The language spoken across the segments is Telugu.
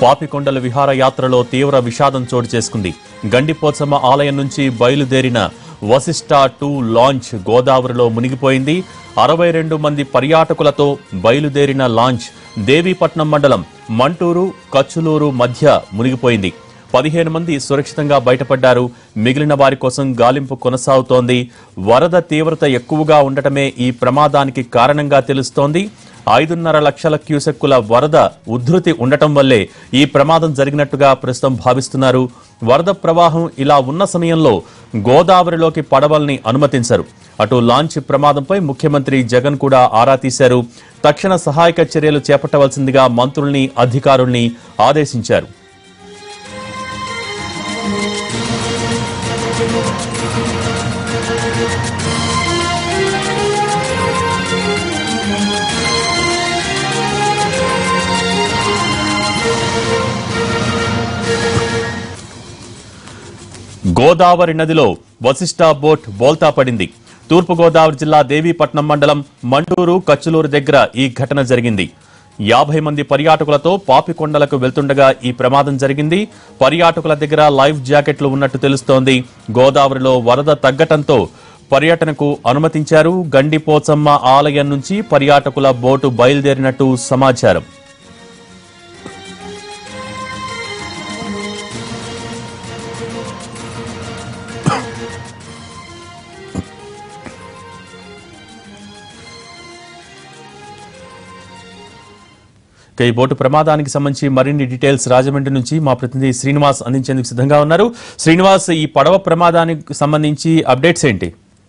పాపికొండల విహారయాత్రలో తీవ్ర విషాదం చోటు చేసుకుంది గండిపోచమ్మ ఆలయం నుంచి బయలుదేరిన వశిష్ట టూ లాంచ్ గోదావరిలో మునిగిపోయింది అరవై రెండు మంది పర్యాటకులతో బయలుదేరిన లాంచ్ దేవీపట్నం మండలం మంటూరు కచ్చులూరు మధ్య మునిగిపోయింది పదిహేను మంది సురక్షితంగా బయటపడ్డారు మిగిలిన వారి కోసం గాలింపు కొనసాగుతోంది వరద తీవ్రత ఎక్కువగా ఉండటమే ఈ ప్రమాదానికి కారణంగా తెలుస్తోంది ఐదున్నర లక్షల క్యూసెక్కుల వరద ఉధృతి ఉండటం వల్లే ఈ ప్రమాదం జరిగినట్టుగా ప్రస్తుతం భావిస్తున్నారు వరద ప్రవాహం ఇలా ఉన్న సమయంలో గోదావరిలోకి పడవల్ని అనుమతించరు అటు లాంచ్ ప్రమాదంపై ముఖ్యమంత్రి జగన్ కూడా ఆరా తీశారు తక్షణ సహాయక చర్యలు చేపట్టవలసిందిగా మంత్రుల్ని అధికారుల్ని ఆదేశించారు గోదావరి నదిలో వశిష్ట బోట్ బోల్తా పడింది తూర్పుగోదావరి జిల్లా దేవీపట్నం మండలం మండూరు కచ్చులూరు దగ్గర ఈ ఘటన జరిగింది యాభై మంది పర్యాటకులతో పాపికొండలకు వెళ్తుండగా ఈ ప్రమాదం జరిగింది పర్యాటకుల దగ్గర లైఫ్ జాకెట్లు ఉన్నట్టు తెలుస్తోంది గోదావరిలో వరద తగ్గటంతో పర్యటనకు అనుమతించారు గండిపోచమ్మ ఆలయం నుంచి పర్యాటకుల బోటు బయలుదేరినట్టు సమాచారం ఇక ఈ బోటు ప్రమాదానికి సంబంధించి మరిన్ని డీటెయిల్స్ రాజమండ్రి నుంచి మా ప్రతినిధి శ్రీనివాస్ అందించేందుకు సిద్ధంగా ఉన్నారు శ్రీనివాస్ ఈ పడవ ప్రమాదానికి సంబంధించి అప్డేట్స్ ఏంటి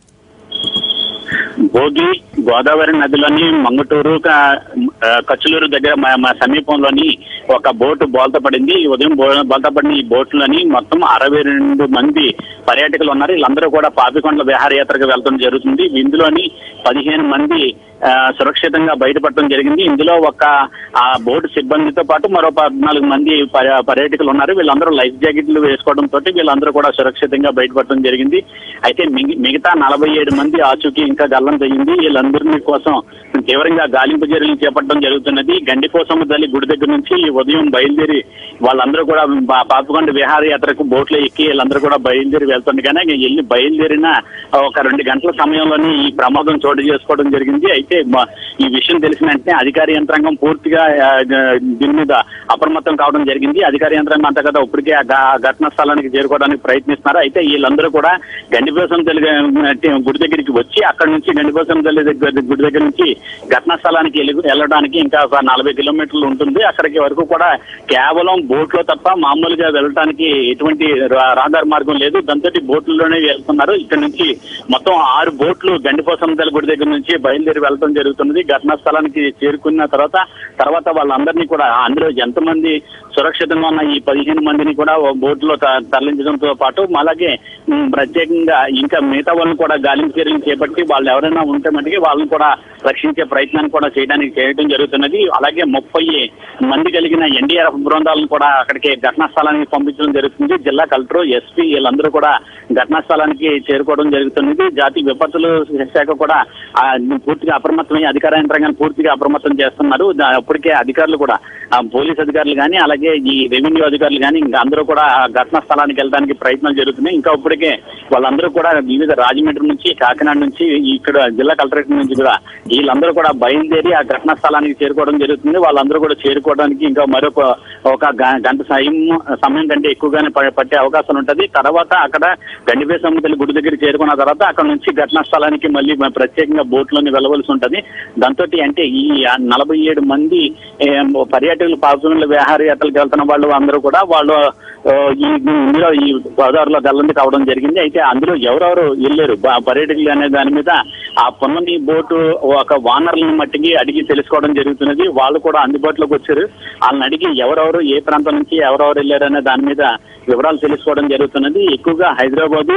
భోగి గోదావరి నదిలోని మంగటూరు క- ఆ, కచ్చులూరు దగ్గర మా మా సమీపంలోని ఒక బోటు బోల్తా పడింది ఈ ఉదయం బో- బోల్తా పడిన ఈ బోట్లోని మొత్తం అరవై రెండు మంది పర్యాటకులు ఉన్నారు వీళ్ళందరూ కూడా పాపికొండల విహారయాత్రకు వెళ్తడం జరుగుతుంది ఇందులోని పదిహేను మంది ఆ, సురక్షితంగా బయటపడటం జరిగింది ఇందులో ఒక ఆ బోటు సిబ్బందితో పాటు మరో పద్నాలుగు మంది పర్యా- పర్యాటకులు ఉన్నారు వీళ్ళందరూ లైఫ్ జాకెట్లు వేసుకోవడం తోటి వీళ్ళందరూ కూడా సురక్షితంగా బయటపడటం జరిగింది అయితే మిగి- మిగతా నలభై ఏడు మంది ఆచూకీ ఇంకా గల్లం తగ్గింది వీళ్ళందరినీ కోసం తీవ్రంగా గాలింపు చర్యలు చేపట్టడం జరుగుతున్నది గండిపోసమ్మ తల్లి గుడి దగ్గర నుంచి ఈ ఉదయం బయలుదేరి వాళ్ళందరూ కూడా పా- పాపికొండ విహారయాత్రకు బోట్లో ఎక్కి వీళ్ళందరూ కూడా బయలుదేరి వెళ్తుండగానే వెళ్ళి బయలుదేరిన ఒక రెండు గంటల సమయంలోనే ఈ ప్రమాదం చోటు చేసుకోవడం జరిగింది అయితే మ- ఈ విషయం తెలిసిన వెంటనే అధికార యంత్రాంగం పూర్తిగా ఆ, గ- దీని మీద అప్రమత్తం కావడం జరిగింది అధికార యంత్రాంగం అంతా కదా ఇప్పటికే ఆ ఘ- ఘటనా స్థలానికి చేరుకోవడానికి ప్రయత్నిస్తున్నారు అయితే వీళ్ళందరూ కూడా గండిపోసం తల్లి గ- గుడి దగ్గరికి వచ్చి అక్కడ నుంచి గండిపోసం తల్లి దగ్గర గుడి దగ్గర నుంచి ఘటనా స్థలానికి వెళ్ళి- వెళ్ళడానికి ఇంకా ఒక నలభై కిలోమీటర్లు ఉంటుంది అక్కడికి వరకు కూడా కేవలం బోట్ లో తప్ప మామూలుగా వెళ్ళడానికి ఎటువంటి రా- రహదారి మార్గం లేదు దాంతో బోట్లలోనే వెళ్తున్నారు ఇక్కడ నుంచి మొత్తం ఆరు బోట్లు గండిపోసం తల్లి గుడి దగ్గర నుంచి బయలుదేరి వెళ్ళడం జరుగుతున్నది ఘటనా స్థలానికి చేరుకున్న తర్వాత తర్వాత వాళ్ళందరినీ కూడా అందులో ఎంతమంది సురక్షితంగా ఉన్న ఈ పదిహేను మందిని కూడా ఓ బోట్లో త- తరలించడంతో పాటు అలాగే ఉమ్, ప్రత్యేకంగా ఇంకా మిగతా వాళ్ళని కూడా గాలింపు చర్యలు చేపట్టి వాళ్ళు ఎవరైనా ఉంటే మటుకి వాళ్ళని కూడా రక్షించే ప్రయత్నాన్ని కూడా చేయడానికి చేయడం జరుగుతున్నది అలాగే ముప్పై మంది కలిగిన ఎన్డీఆర్ఎఫ్ బృందాలను కూడా అక్కడికి ఘటనా స్థలానికి పంపించడం జరుగుతుంది జిల్లా కలెక్టర్ ఎస్పీ వీళ్ళందరూ కూడా ఘటనా స్థలానికి చేరుకోవడం జరుగుతున్నది జాతీయ విపత్తుల శాఖ కూడా ఆ, పూర్తిగా అప్రమత్తమై అధికార యంత్రాంగాన్ని పూర్తిగా అప్రమత్తం చేస్తున్నారు దా- అప్పటికే అధికారులు కూడా ఆ, పోలీస్ అధికారులు కానీ అలాగే ఈ రెవెన్యూ అధికారులు కానీ ఇంకా అందరూ కూడా ఆ ఘటనా స్థలానికి వెళ్ళడానికి ప్రయత్నాలు జరుగుతున్నాయి ఇంకా ఇప్పటికే వాళ్ళందరూ కూడా వివిధ రాజమండ్రి నుంచి కాకినాడ నుంచి ఇక్కడ జిల్లా కలెక్టరేట్ నుంచి కూడా వీళ్ళందరూ కూడా బయలుదేరి ఆ ఘటనా స్థలానికి చేరుకోవడం జరుగుతుంది వాళ్ళందరూ కూడా చేరుకోవడానికి ఇంకా మరొక ఒక గ- గంట సమయం సమయం కంటే ఎక్కువగానే ప- పట్టే అవకాశం ఉంటది తర్వాత అక్కడ గండిపే సముద్ర గుడి దగ్గర చేరుకున్న తర్వాత అక్కడ నుంచి ఘటనా స్థలానికి మళ్ళీ మ- ప్రత్యేకంగా బోట్లోని వెళ్ళవలసి ఉంటది దాంతో అంటే ఈ నలభై ఏడు మంది ఏ, పర్యాటకులు పాల్గొన విహారయాత్రలకు వెళ్తున్న వాళ్ళు అందరూ కూడా వాళ్ళు ఆ, ఈ ఇందులో ఈ గోదావరిలో గల్లంది కావడం జరిగింది అయితే అందులో ఎవరెవరు వెళ్ళారు బ- పర్యాటకులు అనే దాని మీద ఆ పొన్నమి బోటు ఒక వానర్లను మట్టికి అడిగి తెలుసుకోవడం జరుగుతున్నది వాళ్ళు కూడా అందుబాటులోకి వచ్చారు వాళ్ళని అడిగి ఎవరెవరు ఏ ప్రాంతం నుంచి ఎవరెవరు వెళ్ళారు అనే దాని మీద వివరాలు తెలుసుకోవడం జరుగుతున్నది ఎక్కువగా హైదరాబాదు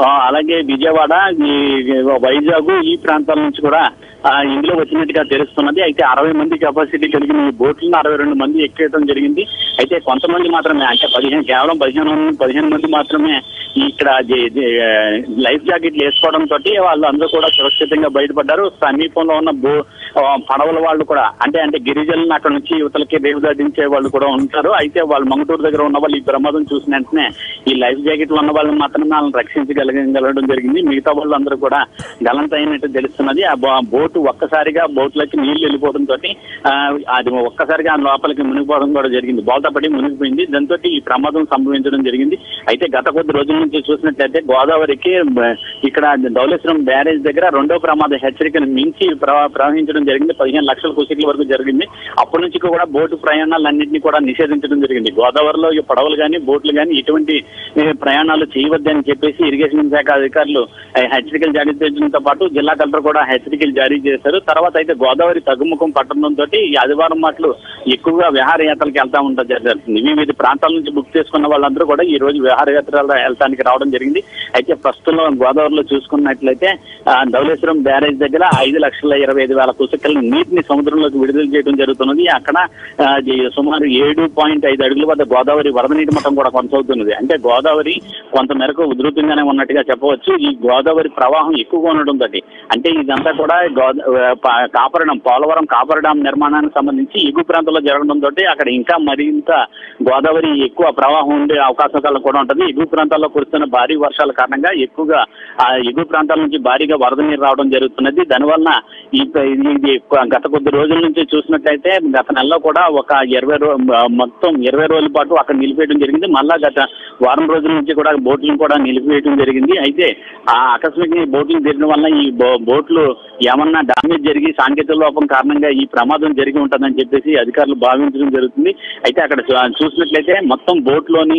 ఆ, అలాగే విజయవాడ ఈ వైజాగ్ ఈ ప్రాంతాల నుంచి కూడా ఆ, ఇందులో వచ్చినట్టుగా తెలుస్తున్నది అయితే అరవై మంది కెపాసిటీ కలిగిన ఈ బోట్లను అరవై రెండు మంది ఎక్కేయడం జరిగింది అయితే కొంతమంది మాత్రమే అంటే పదిహేను కేవలం పదిహేను పదిహేను మంది మాత్రమే ఇక్కడ జే- జే- లైఫ్ జాకెట్లు వేసుకోవడం తోటి వాళ్ళు అందరూ కూడా సురక్షితంగా బయటపడ్డారు సమీపంలో ఉన్న బో ఆ, పడవల వాళ్ళు కూడా అంటే అంటే గిరిజనులను అక్కడ నుంచి యువతలకి రేవు దాటించే వాళ్ళు కూడా ఉంటారు అయితే వాళ్ళు మంగటూరు దగ్గర ఉన్న వాళ్ళు ఈ ప్రమాదం చూసిన వెంటనే ఈ లైఫ్ జాకెట్లు ఉన్న వాళ్ళని మాత్రమే వాళ్ళని రక్షించగలగడం జరిగింది మిగతా వాళ్ళందరూ కూడా గలంత అయినట్టు తెలుస్తున్నది ఆ బో- బోటు ఒక్కసారిగా బోట్లోకి నీళ్లు వెళ్ళిపోవడం తోటి ఆ, అది ఒక్కసారిగా ఆ లోపలికి మునిగిపోవడం కూడా జరిగింది బోల్తా పడి మునిగిపోయింది దాంతో ఈ ప్రమాదం సంభవించడం జరిగింది అయితే గత కొద్ది రోజుల నుంచి చూసినట్లయితే గోదావరికి బ- ఇక్కడ ధవళేశ్వరం బ్యారేజ్ దగ్గర రెండో ప్రమాద హెచ్చరికను మించి ప్రవా- ప్రవహించడం జరిగింది పదిహేను లక్షల కుసిట్ల వరకు జరిగింది అప్పటి నుంచి కూడా బోటు ప్రయాణాలన్నింటినీ కూడా నిషేధించడం జరిగింది గోదావరిలో ఈ పడవలు కానీ బోట్లు కానీ ఎటువంటి ఏ, ప్రయాణాలు చేయవద్దని చెప్పేసి ఇరిగేషన్ శాఖ అధికారులు ఏ, హెచ్చరికలు జారీ చేయడంతో పాటు జిల్లా కలెక్టర్ కూడా హెచ్చరికలు జారీ చేశారు తర్వాత అయితే గోదావరి తగ్గుముఖం పట్టడంతో ఈ ఆదివారం మాటలు ఎక్కువగా విహారయాత్రలకు వెళ్తా ఉంటా జరుగుతుంది వివిధ ప్రాంతాల నుంచి బుక్ చేసుకున్న వాళ్ళందరూ కూడా ఈ రోజు విహారయాత్రలు వెళ్తానికి రావడం జరిగింది అయితే ప్రస్తుతం గోదావరిలో చూసుకున్నట్లయితే ఆ, ధవళేశ్వరం బ్యారేజ్ దగ్గర ఐదు లక్షల ఇరవై ఐదు వేల కుసకల నీటిని సముద్రంలోకి విడుదల చేయడం జరుగుతున్నది అక్కడ ఆ, ఇది సుమారు ఏడు పాయింట్ ఐదు అడుగుల వద్ద గోదావరి వరద నీటి మట్టం కూడా కొనసాగుతున్నది అంటే గోదావరి కొంత మేరకు ఉధృతంగానే ఉన్నట్టుగా చెప్పవచ్చు ఈ గోదావరి ప్రవాహం ఎక్కువగా ఉండడం తోటి అంటే ఇదంతా కూడా గోదా ప- కాపరణం పోలవరం కాపర్ డాం నిర్మాణానికి సంబంధించి ఎగువ ప్రాంతంలో జరగడం తోటి అక్కడ ఇంకా మరింత గోదావరి ఎక్కువ ప్రవాహం ఉండే అవకాశాలు కూడా ఉంటుంది ఎగువ ప్రాంతాల్లో కురుస్తున్న భారీ వర్షాల కారణంగా ఎక్కువగా ఆ ఎగువ ప్రాంతాల నుంచి భారీగా వరద నీరు రావడం జరుగుతున్నది దానివల్ల ఈ ఇది ఇది ఎక్కువ- గత కొద్ది రోజుల నుంచి చూసినట్లయితే గత నెలలో కూడా ఒక ఇరవై రో మొత్తం ఇరవై రోజుల పాటు అక్కడ నిలిపేయడం జరిగింది మళ్ళా గత వారం రోజుల నుంచి కూడా బోట్లను కూడా నిలిపివేయడం జరిగింది అయితే ఆ ఆకస్మికంగా ఈ బోట్లు జరిగిన వల్ల ఈ బో- బోట్లు ఏమన్నా డామేజ్ జరిగి సాంకేతిక లోపం కారణంగా ఈ ప్రమాదం జరిగి ఉంటుందని చెప్పేసి అధికారులు భావించడం జరుగుతుంది అయితే అక్కడ చూ- చూసినట్లయితే మొత్తం బోట్లోని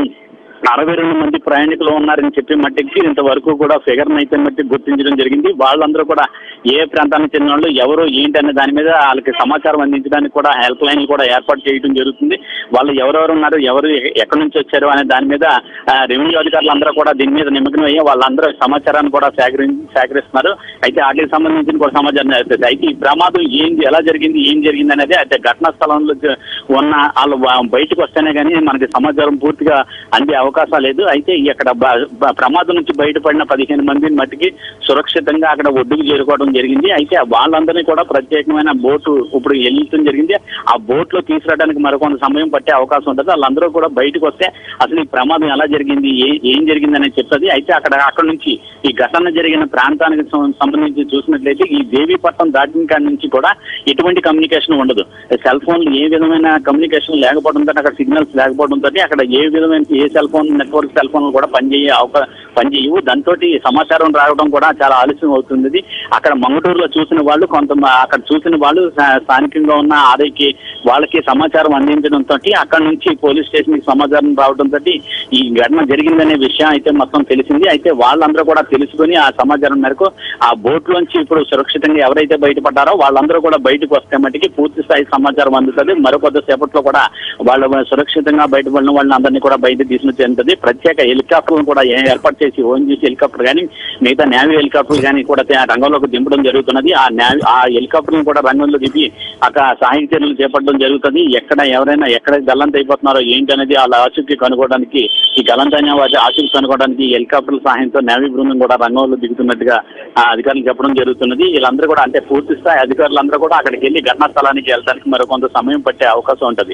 అరవై రెండు మంది ప్రయాణికులు ఉన్నారని చెప్పి మట్టికి ఇంతవరకు కూడా ఫిగర్ అయితే మట్టి గుర్తించడం జరిగింది వాళ్ళందరూ కూడా ఏ ప్రాంతానికి చెందిన వాళ్ళు ఎవరు ఏంటి అనే దాని మీద వాళ్ళకి సమాచారం అందించడానికి కూడా హెల్ప్ లైన్ కూడా ఏర్పాటు చేయడం జరుగుతుంది వాళ్ళు ఎవరెవరు ఉన్నారు ఎవరు ఎ- ఎక్కడి నుంచి వచ్చారు అనే దాని మీద ఆ, రెవెన్యూ అధికారులు అందరూ కూడా దీని మీద నిమగ్నం అయ్యి వాళ్ళందరూ సమాచారాన్ని కూడా సేకరి సేకరిస్తున్నారు అయితే వాటికి సంబంధించిన కూడా సమాచారం అవుతుంది అయితే ఈ ప్రమాదం ఏంది ఎలా జరిగింది ఏం జరిగింది అనేది అయితే ఘటనా స్థలంలో జ- ఉన్న వాళ్ళు వా- బయటకు వస్తేనే కానీ మనకి సమాచారం పూర్తిగా అందే అవకాశం లేదు అయితే ఈ అక్కడ బ- బ- ప్రమాదం నుంచి బయటపడిన పదిహేను మందిని మట్టికి సురక్షితంగా అక్కడ ఒడ్డుకు చేరుకోవడం జరిగింది అయితే వాళ్ళందరినీ కూడా ప్రత్యేకమైన బోటు ఇప్పుడు వెళ్ళటం జరిగింది ఆ బోట్ లో తీసుకురావడానికి మరికొంత సమయం పట్టే అవకాశం ఉంటుంది వాళ్ళందరూ కూడా బయటకు వస్తే అసలు ఈ ప్రమాదం ఎలా జరిగింది ఏ- ఏం జరిగింది అనేది చెప్తుంది అయితే అక్కడ అక్కడ నుంచి ఈ ఘటన జరిగిన ప్రాంతానికి సం- సంబంధించి చూసినట్లయితే ఈ దేవీపట్నం దాటిన కాడి నుంచి కూడా ఎటువంటి కమ్యూనికేషన్ ఉండదు సెల్ ఫోన్లు ఏ విధమైన కమ్యూనికేషన్ లేకపోవడంతో అక్కడ సిగ్నల్స్ లేకపోవడంతో అక్కడ ఏ విధమైన ఏ సెల్ ఫోన్ నెట్వర్క్ సెల్ ఫోన్లు కూడా పనిచేయ అవకా పనిచేయవు దాంతో సమాచారం రావడం కూడా చాలా ఆలస్యం అవుతుంది ఇది. అక్కడ మంగటూరులో చూసిన వాళ్ళు కొంత అక్కడ చూసిన వాళ్ళు స్థా- స్థానికంగా ఉన్న ఆర్ఐకి వాళ్ళకి సమాచారం అందించడంతో అక్కడ నుంచి పోలీస్ స్టేషన్ కి సమాచారం రావడంతో ఈ ఘటన జరిగిందనే విషయం అయితే మొత్తం తెలిసింది అయితే వాళ్ళందరూ కూడా తెలుసుకొని ఆ సమాచారం మేరకు ఆ బోట్ లోంచి ఇప్పుడు సురక్షితంగా ఎవరైతే బయటపడ్డారో వాళ్ళందరూ కూడా బయటకు వస్తే మటుకి పూర్తి స్థాయి సమాచారం అందుతుంది మరో కొద్ది సేపట్లో కూడా వాళ్ళు సురక్షితంగా బయటపడిన వాళ్ళని అందరినీ కూడా బయట తీసుకొచ్చేంతది ప్రత్యేక హెలికాప్టర్లను కూడా ఏ- ఏర్పాటు చేసి ఓఎన్జీసీ హెలికాప్టర్ కానీ మిగతా నేవీ హెలికాప్టర్లు కానీ కూడా తే- రంగంలోకి దింపడం జరుగుతున్నది ఆ నేవీ ఆ హెలికాప్టర్లను కూడా రంగంలో దింపి అక్కడ సహాయ చర్యలు చేపట్టడం జరుగుతుంది ఎక్కడ ఎవరైనా ఎక్కడ గల్లంత అయిపోతున్నారో ఏంటి అనేది వాళ్ళ ఆచూకీ కనుక్కోవడానికి ఈ గల్లంతైన వాటి ఆచూకీ కనుక్కోవడానికి ఈ హెలికాప్టర్ల సహాయంతో నేవీ బృందం కూడా రంగంలో దిగుతున్నట్టుగా ఆ అధికారులు చెప్పడం జరుగుతున్నది వీళ్ళందరూ కూడా అంటే పూర్తి స్థాయి అధికారులందరూ కూడా అక్కడికి వెళ్ళి ఘటనా స్థలానికి వెళ్ళడానికి మరో కొంత సమయం పట్టే అవకాశం ఉంటుంది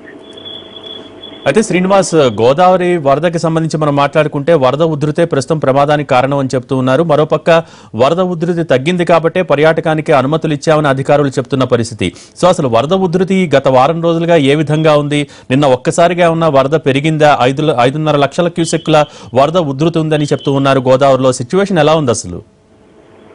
అయితే శ్రీనివాస్ గోదావరి వరదకి సంబంధించి మనం మాట్లాడుకుంటే వరద ఉధృతే ప్రస్తుతం ప్రమాదానికి కారణం అని చెప్తూ ఉన్నారు మరోపక్క వరద ఉధృతి తగ్గింది కాబట్టే పర్యాటకానికి అనుమతులు ఇచ్చామని అధికారులు చెప్తున్న పరిస్థితి సో అసలు వరద ఉధృతి గత వారం రోజులుగా ఏ విధంగా ఉంది నిన్న ఒక్కసారిగా ఉన్న వరద పెరిగిందా ఐదు ఐదున్నర లక్షల క్యూసెక్ల వరద ఉధృతి ఉందని చెప్తూ ఉన్నారు గోదావరిలో సిచ్యువేషన్ ఎలా ఉంది అసలు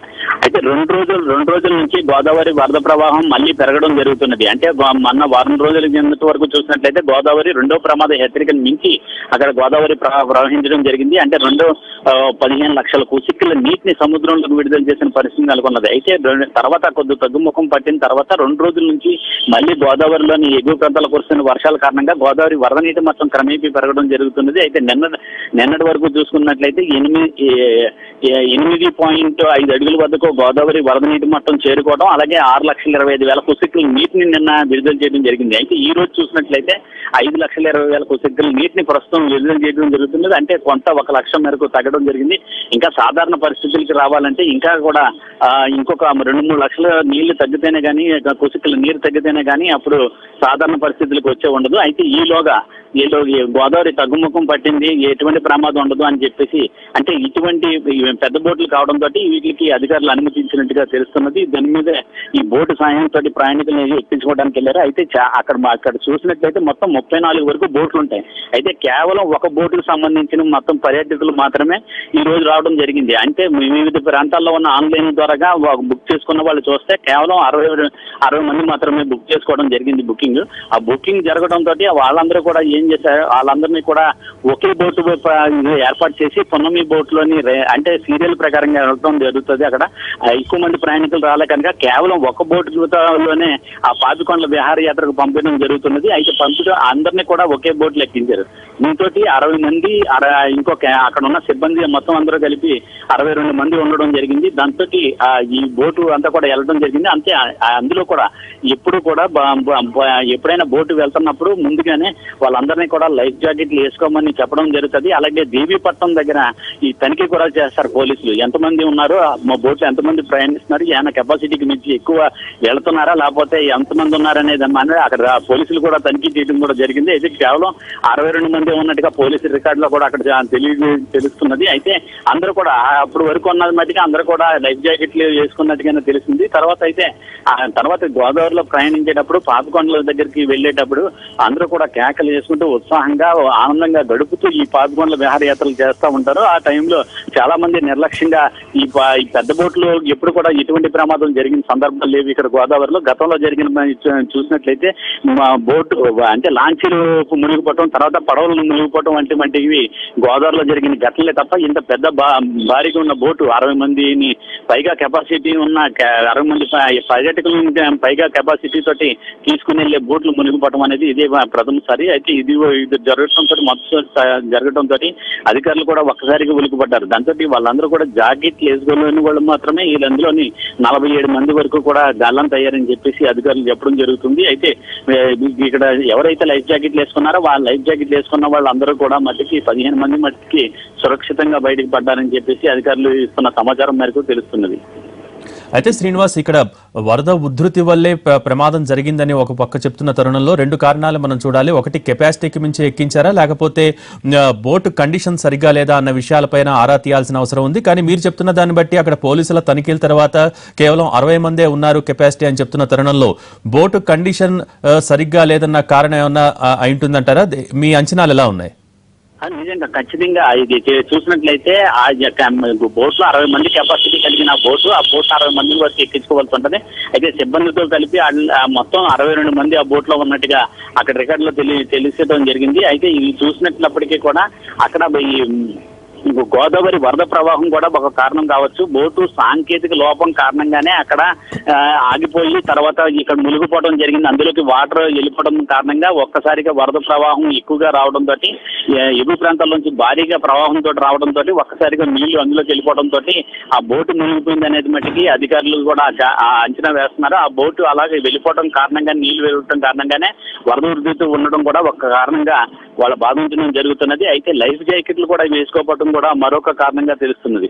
అయితే రెండు రోజులు రెండు రోజుల నుంచి గోదావరి వరద ప్రవాహం మళ్ళీ పెరగడం జరుగుతున్నది అంటే గో- మొన్న వారం రోజుల కిందటి వరకు చూసినట్లయితే గోదావరి రెండో ప్రమాద హెచ్చరికను మించి అక్కడ గోదావరి ప్ర- ప్రవహించడం జరిగింది అంటే రెండో ఆ, పదిహేను లక్షల కుసిక్కుల నీటిని సముద్రంలోకి విడుదల చేసిన పరిస్థితి నెలకొన్నది అయితే రెండు- తర్వాత కొద్ది తగ్గుముఖం పట్టిన తర్వాత రెండు రోజుల నుంచి మళ్ళీ గోదావరిలోని ఎగువ ప్రాంతాలు కురుస్తున్న వర్షాల కారణంగా గోదావరి వరద నీటి మొత్తం క్రమేపీ పెరగడం జరుగుతున్నది అయితే నిన్న నిన్నటి వరకు చూసుకున్నట్లయితే ఎనిమిది ఏ- ఏ- ఎనిమిది పాయింట్ ఐదు అడుగుల వద్దకు గోదావరి వరద నీటి మొత్తం చేరుకోవడం అలాగే ఆరు లక్షల ఇరవై ఐదు వేల కుసిక్కుల నీటిని నిన్న విడుదల చేయడం జరిగింది అయితే ఈ రోజు చూసినట్లయితే ఐదు లక్షల ఇరవై వేల కుసిక్కుల నీటిని ప్రస్తుతం విడుదల చేయడం జరుగుతున్నది అంటే కొంత ఒక లక్షం మేరకు తగ్గడం జరిగింది ఇంకా సాధారణ పరిస్థితులకి రావాలంటే ఇంకా కూడా ఆ, ఇంకొక రెండు మూడు లక్షల నీళ్లు తగ్గితేనే కానీ కుసిక్కుల నీరు తగ్గితేనే కానీ అప్పుడు సాధారణ పరిస్థితులకు వచ్చే ఉండదు అయితే ఈలోగా వీళ్ళు ఈ గోదావరి తగ్గుముఖం పట్టింది ఎటువంటి ప్రమాదం ఉండదు అని చెప్పేసి అంటే ఇటువంటి ఈ పెద్ద బోట్లు కావడంతో వీటికి అధికారులు అనుమతించినట్టుగా తెలుస్తున్నది దాని మీద ఈ బోటు సాయంతో ప్రయాణికులను ఎక్కించుకోవడానికి వెళ్ళారు అయితే చా- అక్కడ మా- అక్కడ చూసినట్లయితే మొత్తం ముప్పై నాలుగు వరకు బోట్లు ఉంటాయి అయితే కేవలం ఒక బోటుకు సంబంధించిన మొత్తం పర్యాటకులు మాత్రమే ఈ రోజు రావడం జరిగింది అంటే వివిధ ప్రాంతాల్లో ఉన్న ఆన్లైన్ ద్వారాగా వా- బుక్ చేసుకున్న వాళ్ళు చూస్తే కేవలం అరవై అరవై మంది మాత్రమే బుక్ చేసుకోవడం జరిగింది బుకింగ్ ఆ బుకింగ్ జరగడం తోటి వాళ్ళందరూ కూడా ఏం చేశారు వాళ్ళందరినీ కూడా ఒకే బోటు ప- ఏర్పాటు చేసి పున్నమి బోట్లోని రే- అంటే సీరియల్ ప్రకారంగా వెళ్ళడం జరుగుతుంది అక్కడ ఆ, ఎక్కువ మంది ప్రయాణికులు రాలే కనుక కేవలం ఒక బోటులోనే ఆ పాపికొండల విహారయాత్రకు పంపించడం జరుగుతున్నది అయితే పంపించడం అందరినీ కూడా ఒకే బోట్లు ఎక్కించారు దీంతో అరవై మంది అర- ఇంకొక అక్కడ ఉన్న సిబ్బంది మొత్తం అందరూ కలిపి అరవై రెండు మంది ఉండడం జరిగింది దాంతో ఈ బోటు అంతా కూడా వెళ్ళడం జరిగింది అంతే ఆ- ఆ అందులో కూడా ఎప్పుడు కూడా బ- బ- బ- ఎప్పుడైనా బోటు వెళ్తున్నప్పుడు ముందుగానే వాళ్ళందరినీ కూడా లైఫ్ జాకెట్లు వేసుకోమని చెప్పడం జరుగుతుంది అలాగే దేవీపట్నం దగ్గర ఈ తనిఖీ కూడా చేస్తారు పోలీసులు ఎంతమంది ఉన్నారు మా బోట్లో ఎంతమంది ప్రయాణిస్తున్నారు ఏమైనా కెపాసిటీకి మించి ఎక్కువ వెళ్తున్నారా లేకపోతే ఎంతమంది ఉన్నారనేది మన అక్కడ పోలీసులు కూడా తనిఖీ చేయడం కూడా జరిగింది అయితే కేవలం అరవై రెండు మంది ఉన్నట్టుగా పోలీసు రికార్డులో కూడా అక్కడ జా- తెలియ తెలుస్తున్నది అయితే అందరూ కూడా ఆ అప్పుడు వరకు ఉన్నది మట్టిగా అందరూ కూడా లైఫ్ జాకెట్లు వేసుకున్నట్టుగానే తెలిసింది తర్వాత అయితే ఆ తర్వాత గోదావరిలో ప్రయాణించేటప్పుడు పాపికొండల దగ్గరికి వెళ్ళేటప్పుడు అందరూ కూడా కేకలు వేసుకుంటూ ఉత్సాహంగా ఆనందంగా గడుపుతూ ఈ పాపికొండల విహారయాత్రలు చేస్తూ ఉంటారు ఆ టైంలో చాలా మంది నిర్లక్ష్యంగా ఈ ప- ఈ పెద్ద బోట్లు ఎప్పుడు కూడా ఎటువంటి ప్రమాదం జరిగిన సందర్భాలు లేవు ఇక్కడ గోదావరిలో గతంలో జరిగిన మన చూ- చూసినట్లయితే మా బోటు అంటే లాంచీలు మునిగిపోవటం తర్వాత పడవలు మునిగిపోవటం వంటి వంటివి గోదావరిలో జరిగిన ఘటనలే తప్ప ఇంత పెద్ద బా భారీగా ఉన్న బోటు అరవై మందిని పైగా కెపాసిటీ ఉన్న క- అరవై మంది ప- పర్యాటకులను పైగా కెపాసిటీ తోటి తీసుకుని వెళ్ళే బోట్లు మునిగిపోవడం అనేది ఇదే ప్రథమసారి అయితే ఇది ఇది జరగడంతో మొత్తం జరగడంతో అధికారులు కూడా ఒక్కసారిగా ఉలికిపడ్డారు దాంతో వాళ్ళందరూ కూడా జాకెట్లు వేసుకోలేని వాళ్ళు మాత్రమే వీళ్ళందులోని నలభై ఏడు మంది వరకు కూడా గల్లం తయ్యారని చెప్పేసి అధికారులు చెప్పడం జరుగుతుంది అయితే ఏ, ఇక్కడ ఎవరైతే లైఫ్ జాకెట్లు వేసుకున్నారో వాళ్ళ లైఫ్ జాకెట్లు వేసుకున్న వాళ్ళందరూ కూడా మట్టికి పదిహేను మంది మట్టికి సురక్షితంగా బయటకు పడ్డారని చెప్పేసి అధికారులు ఇస్తున్న సమాచారం మేరకు తెలుస్తున్నది అయితే శ్రీనివాస్ ఇక్కడ వరద ఉధృతి వల్లే ప్ర- ప్రమాదం జరిగిందని ఒక పక్క చెప్తున్న తరుణంలో రెండు కారణాలు మనం చూడాలి ఒకటి కెపాసిటీకి మించి ఎక్కించారా లేకపోతే ఆ, బోటు కండిషన్ సరిగ్గా లేదా అన్న విషయాలపైన ఆరా తీయాల్సిన అవసరం ఉంది కానీ మీరు చెప్తున్న దాన్ని బట్టి అక్కడ పోలీసుల తనిఖీల తర్వాత కేవలం అరవై మందే ఉన్నారు కెపాసిటీ అని చెప్తున్న తరుణంలో బోటు కండిషన్ ఆ, సరిగ్గా లేదన్న కారణం ఏమన్నా ఆ, అయి ఉంటుందంటారా దే- మీ అంచనాలు ఎలా ఉన్నాయి ఆ, నిజంగా ఖచ్చితంగా ఇది చే- చూసినట్లయితే ఆ యొక్క బోట్లో అరవై మంది కెపాసిటీ కలిగిన బోటు ఆ బోట్ అరవై మంది వరకు ఎక్కించుకోవాల్సి ఉంటుంది అయితే సిబ్బందితో కలిపి ఆ- ఆ మొత్తం అరవై రెండు మంది ఆ బోట్ లో ఉన్నట్టుగా అక్కడ రికార్డులో తెలి తెలిసేయడం జరిగింది అయితే ఇది చూసినట్లప్పటికీ కూడా అక్కడ ఈ ఇంకో గోదావరి వరద ప్రవాహం కూడా ఒక కారణం కావచ్చు బోటు సాంకేతిక లోపం కారణంగానే అక్కడ ఆ, ఆగిపోయి తర్వాత ఇక్కడ మునిగిపోవడం జరిగింది అందులోకి వాటర్ వెళ్ళిపోవడం కారణంగా ఒక్కసారిగా వరద ప్రవాహం ఎక్కువగా రావడం తోటి ఏ, ఎగువ ప్రాంతాల నుంచి భారీగా ప్రవాహంతో రావడం తోటి ఒక్కసారిగా నీళ్లు అందులోకి వెళ్ళిపోవడం తోటి ఆ బోటు మునిగిపోయింది అనేది మట్టికి అధికారులు కూడా జా- ఆ అంచనా వేస్తున్నారు ఆ బోటు అలాగే వెళ్ళిపోవడం కారణంగా నీళ్లు వెళ్ళడం కారణంగానే వరద ఉధృతి ఉండడం కూడా ఒక కారణంగా వాళ్ళ బాధించడం జరుగుతున్నది అయితే లైఫ్ జాకెట్లు కూడా వేసుకోకపోవడం కూడా మరొక కారణంగా తెలుస్తున్నది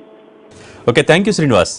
ఓకే థ్యాంక్ యూ శ్రీనివాస్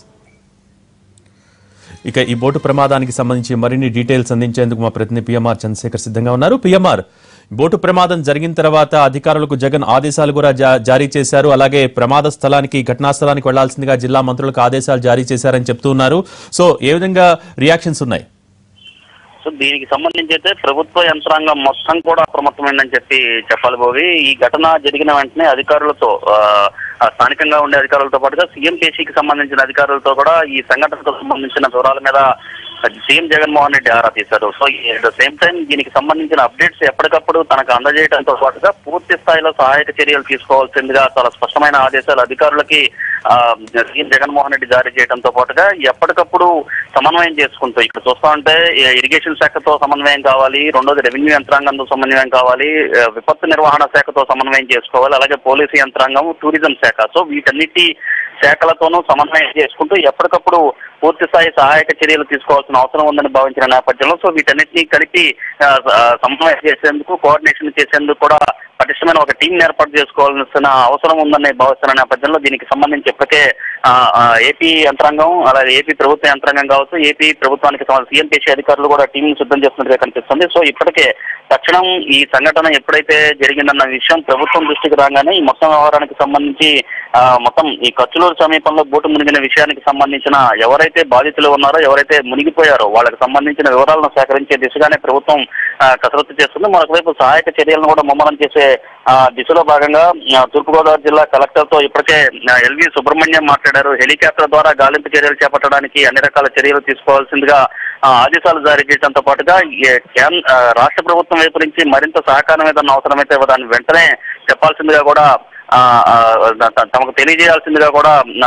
ఇక ఈ బోటు ప్రమాదానికి సంబంధించి మరిన్ని డీటెయిల్స్ అందించేందుకు మా ప్రతినిధి పిఎంఆర్ చంద్రశేఖర్ సిద్ధంగా ఉన్నారు పిఎంఆర్ బోటు ప్రమాదం జరిగిన తర్వాత అధికారులకు జగన్ ఆదేశాలు కూడా జా- జారీ చేశారు అలాగే ప్రమాద స్థలానికి ఘటనా స్థలానికి వెళ్లాల్సిందిగా జిల్లా మంత్రులకు ఆదేశాలు జారీ చేశారని చెప్తున్నారు సో ఏ విధంగా రియాక్షన్స్ ఉన్నాయి సో దీనికి సంబంధించి అయితే ప్రభుత్వ యంత్రాంగం మొత్తం కూడా అప్రమత్తమైందని చెప్పి చెప్పాలి భోగి ఈ ఘటన జరిగిన వెంటనే అధికారులతో ఆ, ఆ స్థానికంగా ఉండే అధికారులతో పాటుగా సీఎం కేసీకి సంబంధించిన అధికారులతో కూడా ఈ సంఘటనకు సంబంధించిన వివరాల మీద సీఎం జగన్మోహన్ రెడ్డి ఆరా తీశారు so at the same time దీనికి సంబంధించిన అప్డేట్స్ ఎప్పటికప్పుడు తనకు అందజేయడంతో పాటుగా పూర్తి స్థాయిలో సహాయక చర్యలు తీసుకోవాల్సిందిగా చాలా స్పష్టమైన ఆదేశాలు అధికారులకి ఆ, సీఎం జగన్మోహన్ రెడ్డి జారీ చేయడంతో పాటుగా ఎప్పటికప్పుడు సమన్వయం చేసుకుంటూ ఇక్కడ చూస్తా ఉంటే ఈ ఇరిగేషన్ శాఖతో సమన్వయం కావాలి రెండోది రెవెన్యూ యంత్రాంగంతో సమన్వయం కావాలి ఆ, విపత్తు నిర్వహణ శాఖతో సమన్వయం చేసుకోవాలి అలాగే పోలీసు యంత్రాంగం టూరిజం శాఖ సో వీటన్నిటి శాఖలతోనూ సమన్వయం చేసుకుంటూ ఎప్పటికప్పుడు పూర్తి స్థాయి సహాయక చర్యలు తీసుకోవాల్సిన అవసరం ఉందని భావించిన నేపథ్యంలో సో వీటన్నిటిని కలిపి ఆ, ఆ, సమన్వయం చేసేందుకు కోఆర్డినేషన్ చేసేందుకు కూడా పటిష్టమైన ఒక టీం ఏర్పాటు చేసుకోవాల్సిన అవసరం ఉందని భావిస్తున్న నేపథ్యంలో దీనికి సంబంధించి ఇప్పటికే ఆ, ఆ, ఏపీ యంత్రాంగం అలాగే ఏపీ ప్రభుత్వ యంత్రాంగం కావచ్చు ఏపీ ప్రభుత్వానికి సంబంధించిన సీఎం కేసీ అధికారులు కూడా టీం సిద్ధం చేస్తున్నట్టుగా కనిపిస్తుంది సో ఇప్పటికే తక్షణం ఈ సంఘటన ఎప్పుడైతే జరిగిందన్న విషయం ప్రభుత్వం దృష్టికి రాగానే ఈ మొత్తం వ్యవహారానికి సంబంధించి ఆ, మొత్తం ఈ కచ్చులూరు సమీపంలో బోటు మునిగిన విషయానికి సంబంధించిన ఎవరైతే బాధితులు ఉన్నారో ఎవరైతే మునిగిపోయారో వాళ్ళకి సంబంధించిన వివరాలను సేకరించే దిశగానే ప్రభుత్వం ఆ, కసరత్తు చేస్తుంది మరొకవైపు సహాయక చర్యలను కూడా ముమ్మరం చేసే ఆ, దిశలో భాగంగా ఆ, తూర్పుగోదావరి జిల్లా కలెక్టర్ తో ఇప్పటికే ఆ, ఎల్వి సుబ్రహ్మణ్యం మాట్లాడారు హెలికాప్టర్ ద్వారా గాలింపు చర్యలు చేపట్టడానికి అన్ని రకాల చర్యలు తీసుకోవాల్సిందిగా ఆ, ఆదేశాలు జారీ చేయడంతో పాటుగా ఏ, కేన్- ఆ, రాష్ట్ర ప్రభుత్వం వైపు నుంచి మరింత సహకారం ఏదన్నా అవసరమైతే దాన్ని వెంటనే చెప్పాల్సిందిగా కూడా ఆ, ఆ, త- తమకు తెలియజేయాల్సిందిగా కూడా